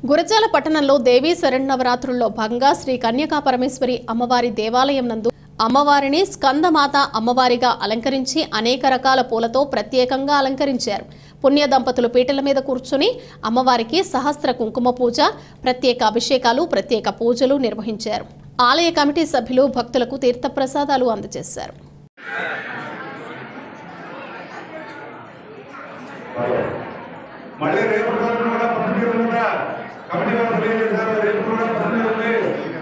గురజాల పట్టణంలో దేవీ శరణవరాత్రుల్లో భాగంగా శ్రీ కన్యకా పరమేశ్వరి అమ్మవారి దేవాలయం నందు అమ్మవారిని స్కందమాత అమ్మవారిగా అలంకరించి అనేక రకాల పూలతో ప్రత్యేకంగా అలంకరించారు పుణ్య దంపతులు పీటల మీద కూర్చుని అమ్మవారికి సహస్ర కుంకుమ పూజ ప్రత్యేక అభిషేకాలు ప్రత్యేక పూజలు నిర్వహించారు ఆలయ కమిటీ సభ్యులు భక్తులకు తీర్థప్రసాదాలు అందజేశారు మళ్ళీ రేపు రోజు కూడా పద్ధతి ఉందా కమిటీ వారు తెలియజేశారు రేపు కూడా పద్ధతి ఉంది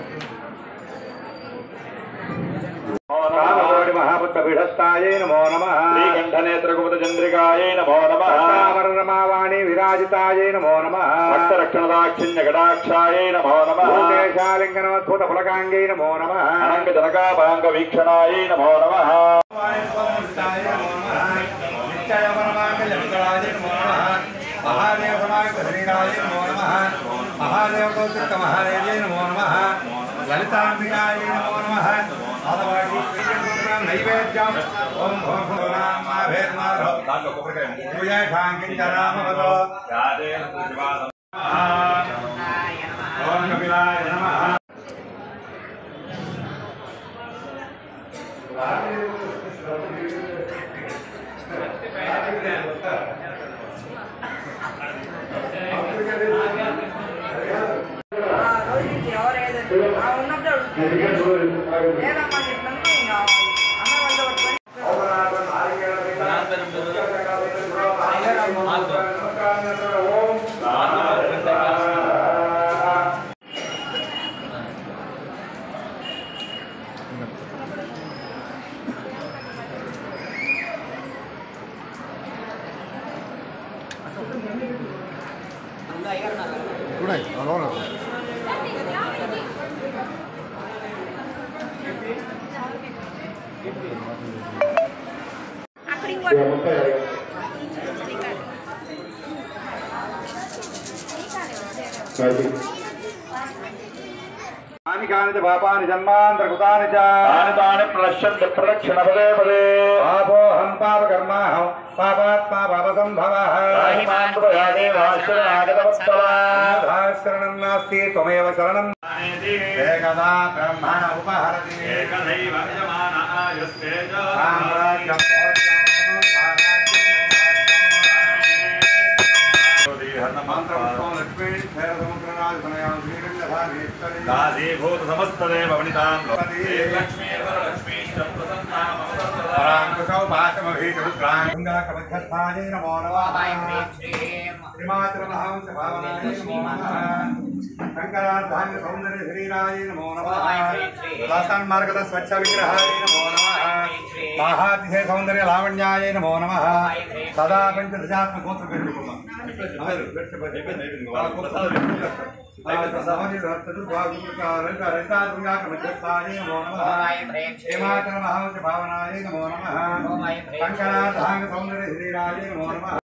కామకోటి మహాపుత్రపీఠస్థాయై నమో నమ శ్రీకంఠనేత్రకుపత చంద్రికాయై నమో నమ రమావాణి విరాజితాయై నమో నమ భక్తరక్షణదాక్షిణ్య కటాక్షాయై నమో నమ భూతేశాలింగనోద్భుత పులకాంగై నమో నమ అనంక జనకాపాంగ వీక్షణాయై నమో నమ మహాదేవ సమాగత శరీరాయ నమో నమ మహాదేవ కౌతుక మహాదేవ్యై నమో నమ లలితాంబికాయ నమో నమ ఆదవాడి నైవేద్యం ఓం భవం భవనామాభేర్మారో పూజాకాంకించరామవదో ఓం కపిలాయ నమః రోజుకి ఎవరేదండి ఆ ఉన్నప్పుడు అడుగుతారు. లేదమ్మా చెప్పినందుకు ఇంకా అన్న వంట పట్టుకొని కాని కాని పాపాని జన్మాంతరకృతాని చ తాని తాని ప్రణశ్యంతి ప్రదక్షిణ పదే పదే పాపోహం పాపకర్మాహం పాపాత్మా పాపసంభవ శరణం నాస్తి త్వమేవ శరణం ఏకదా బ్రహ్మణ ఉపహరతి సామ్రాజ్యం మంత్రపుష్పం లక్ష్మీ క్షేరసముద్రనాథ సమయం శ్రీరంగధానేశ్వరి దాసీభూత సమస్తదేవ వనితాం పరాంకుశౌ పాశమభీషముద్రాంగకమధ్యస్థాయై నమో నమః శ్రీమాతృమహాంస భావనాయ నమో నమః శంకరాధాన్య సౌందర్య శరీరాయ నమో నమః లసన్మార్గద స్వచ్ఛ విగ్రహాయ నమో నమః మహాతిథే సౌందర్య లావణ్యాయ నమో నమః సదా పంచదశాత్మ గోత్ర పెట్టుకున్నాం భావనాయ నమో నమ శంకరాధాంగ సౌందర్య శ్రీరాజే నమో నమ